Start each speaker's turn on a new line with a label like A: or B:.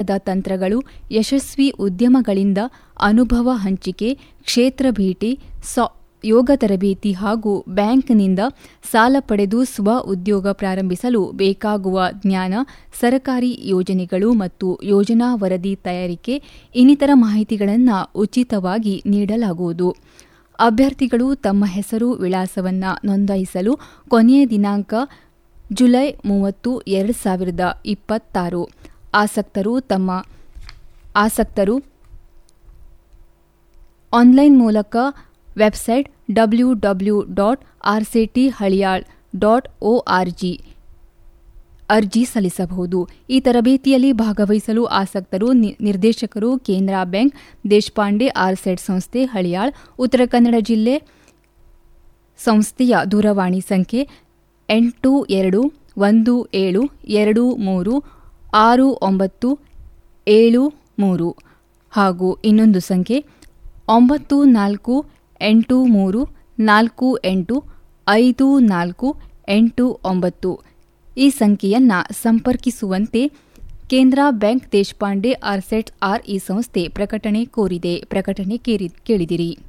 A: ಗುಣಮಟ್ಟದ ತಂತ್ರಗಳು ಯಶಸ್ವಿ ಉದ್ಯಮಗಳಿಂದ ಅನುಭವ ಹಂಚಿಕೆ ಕ್ಷೇತ್ರ ಭೇಟಿ ಯೋಗ ತರಬೇತಿ ಹಾಗೂ ಬ್ಯಾಂಕ್ನಿಂದ ಸಾಲ ಪಡೆದು ಸ್ವ ಉದ್ಯೋಗ ಪ್ರಾರಂಭಿಸಲು ಬೇಕಾಗುವ ಜ್ಞಾನ ಸರಕಾರಿ ಯೋಜನೆಗಳು ಮತ್ತು ಯೋಜನಾ ವರದಿ ತಯಾರಿಕೆ ಇನ್ನಿತರ ಮಾಹಿತಿಗಳನ್ನು ಉಚಿತವಾಗಿ ನೀಡಲಾಗುವುದು ಅಭ್ಯರ್ಥಿಗಳು ತಮ್ಮ ಹೆಸರು ವಿಳಾಸವನ್ನು ನೋಂದಾಯಿಸಲು ಕೊನೆಯ ದಿನಾಂಕ ಜುಲೈ ಮೂವತ್ತು ಎರಡು ಸಾವಿರದ ಇಪ್ಪತ್ತಾರು ಆಸಕ್ತರು ತಮ್ಮ ಆಸಕ್ತರು ಆನ್ಲೈನ್ ಮೂಲಕ website W W dot RSETI Haliyal dot O R G ಅರ್ಜಿ ಸಲ್ಲಿಸಬಹುದು ಈ ತರಬೇತಿಯಲ್ಲಿ ಭಾಗವಹಿಸಲು ಆಸಕ್ತರು ನಿರ್ದೇಶಕರು ಕೇಂದ್ರ ಬ್ಯಾಂಕ್ ದೇಶಪಾಂಡೆ ಆರ್ಸೆಟ್ ಸಂಸ್ಥೆ ಹಳಿಯಾಳ್ ಉತ್ತರ ಕನ್ನಡ ಜಿಲ್ಲೆ ಸಂಸ್ಥೆಯ ದೂರವಾಣಿ ಸಂಖ್ಯೆ ಎಂಟು ಎರಡು ಒಂದು ಏಳು ಎರಡು ಮೂರು ಆರು ಒಂಬತ್ತು ಏಳು ಮೂರು ಹಾಗೂ ಇನ್ನೊಂದು ಸಂಖ್ಯೆ ಒಂಬತ್ತು ನಾಲ್ಕು ಎಂಟು ಮೂರು ನಾಲ್ಕು ಎಂಟು ಐದು ನಾಲ್ಕು ಎಂಟು ಒಂಬತ್ತು ಈ ಸಂಖ್ಯೆಯನ್ನು ಸಂಪರ್ಕಿಸುವಂತೆ ಕೇಂದ್ರ ಬ್ಯಾಂಕ್ ದೇಶಪಾಂಡೆ ಆರ್ಸೆಟ್ ಆರ್ ಈ ಸಂಸ್ಥೆ ಪ್ರಕಟಣೆ ಕೋರಿದೆ ಪ್ರಕಟಣೆ ಕೇಳಿದಿರಿ